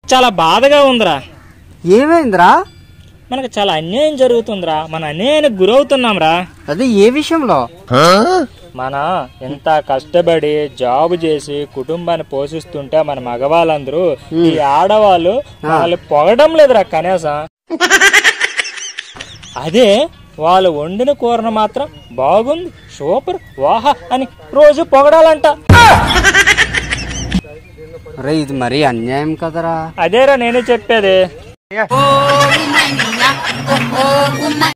చాలా బాధగా ఉందిరా ఏమైందిరా మనకు చాలా అన్యాయం జరుగుతుందిరా మన అన్యాయానికి గురవుతున్నాంరా అదే ఏ విషయంలో మన ఎంత కష్టపడి జాబ్ చేసి కుటుంబాన్ని పోషిస్తుంటే మన మగవాళ్ళందరూ ఈ ఆడవాళ్ళు వాళ్ళు పొగడం లేదురా కనీసం అదే వాళ్ళు వండిన కూరను మాత్రం బాగుంది సూపర్ వాహా అని రోజు పొగడాలంట రే ఇది మరీ అన్యాయం కదరా అదేరా నేనే చెప్పేది